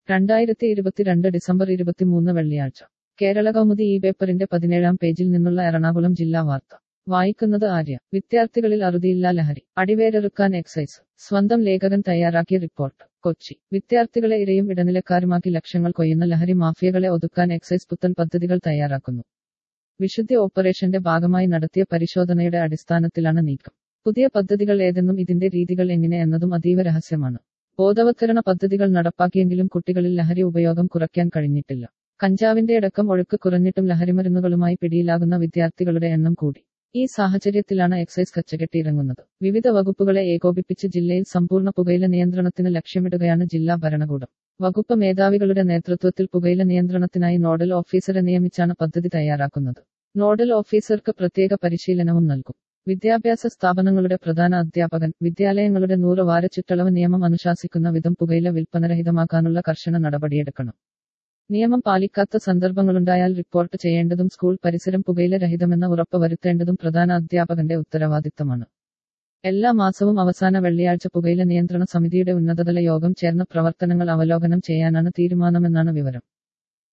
രണ്ടായിരത്തി ഇരുപത്തിരണ്ട് ഡിസംബർ ഇരുപത്തിമൂന്ന് വെള്ളിയാഴ്ച കേരള കൗമുദി ഈ പേപ്പറിന്റെ പതിനേഴാം പേജിൽ നിന്നുള്ള എറണാകുളം ജില്ലാ വാർത്ത വായിക്കുന്നത് ആര്യ വിദ്യാർത്ഥികളിൽ അറുതിയില്ല ലഹരി അടിവേരറുക്കാൻ എക്സൈസ് സ്വന്തം ലേഖകൻ തയ്യാറാക്കിയ റിപ്പോർട്ട് കൊച്ചി വിദ്യാർത്ഥികളെ ഇരയും ഇടനിലക്കാരുമാക്കി ലക്ഷങ്ങൾ കൊയ്യുന്ന ലഹരി മാഫിയകളെ ഒതുക്കാൻ എക്സൈസ് പുത്തൻ പദ്ധതികൾ തയ്യാറാക്കുന്നു വിശുദ്ധ ഓപ്പറേഷന്റെ ഭാഗമായി നടത്തിയ പരിശോധനയുടെ അടിസ്ഥാനത്തിലാണ് നീക്കം പുതിയ പദ്ധതികൾ ഏതെന്നും ഇതിന്റെ രീതികൾ എങ്ങനെ എന്നതും അതീവ രഹസ്യമാണ് ബോധവത്കരണ പദ്ധതികൾ നടപ്പാക്കിയെങ്കിലും കുട്ടികളിൽ ലഹരി ഉപയോഗം കുറയ്ക്കാൻ കഴിഞ്ഞിട്ടില്ല കഞ്ചാവിന്റെ അടക്കം ഒഴുക്ക് കുറഞ്ഞിട്ടും ലഹരിമരുന്നുകളുമായി പിടിയിലാകുന്ന വിദ്യാർത്ഥികളുടെ എണ്ണം കൂടി ഈ സാഹചര്യത്തിലാണ് എക്സൈസ് കച്ചകെട്ടിയിറങ്ങുന്നത് വിവിധ വകുപ്പുകളെ ഏകോപിപ്പിച്ച് ജില്ലയിൽ സമ്പൂർണ്ണ പുകയില നിയന്ത്രണത്തിന് ലക്ഷ്യമിടുകയാണ് ജില്ലാ ഭരണകൂടം വകുപ്പ് മേധാവികളുടെ നേതൃത്വത്തിൽ പുകയില നിയന്ത്രണത്തിനായി നോഡൽ ഓഫീസറെ നിയമിച്ചാണ് പദ്ധതി തയ്യാറാക്കുന്നത് നോഡൽ ഓഫീസർക്ക് പ്രത്യേക പരിശീലനവും നൽകും വിദ്യാഭ്യാസ സ്ഥാപനങ്ങളുടെ പ്രധാന അധ്യാപകൻ വിദ്യാലയങ്ങളുടെ നൂറ് വാര ചുറ്റളവ് നിയമം അനുശാസിക്കുന്ന വിധം പുകയില വിൽപ്പനരഹിതമാക്കാനുള്ള കർശന നടപടിയെടുക്കണം നിയമം പാലിക്കാത്ത സന്ദർഭങ്ങളുണ്ടായാൽ റിപ്പോർട്ട് ചെയ്യേണ്ടതും സ്കൂൾ പരിസരം പുകയില രഹിതമെന്ന ഉറപ്പ് വരുത്തേണ്ടതും പ്രധാന അധ്യാപകന്റെ ഉത്തരവാദിത്തമാണ് എല്ലാ മാസവും അവസാന വെള്ളിയാഴ്ച പുകയില നിയന്ത്രണ സമിതിയുടെ ഉന്നതതല യോഗം ചേർന്ന് പ്രവർത്തനങ്ങൾ അവലോകനം ചെയ്യാനാണ് തീരുമാനമെന്നാണ് വിവരം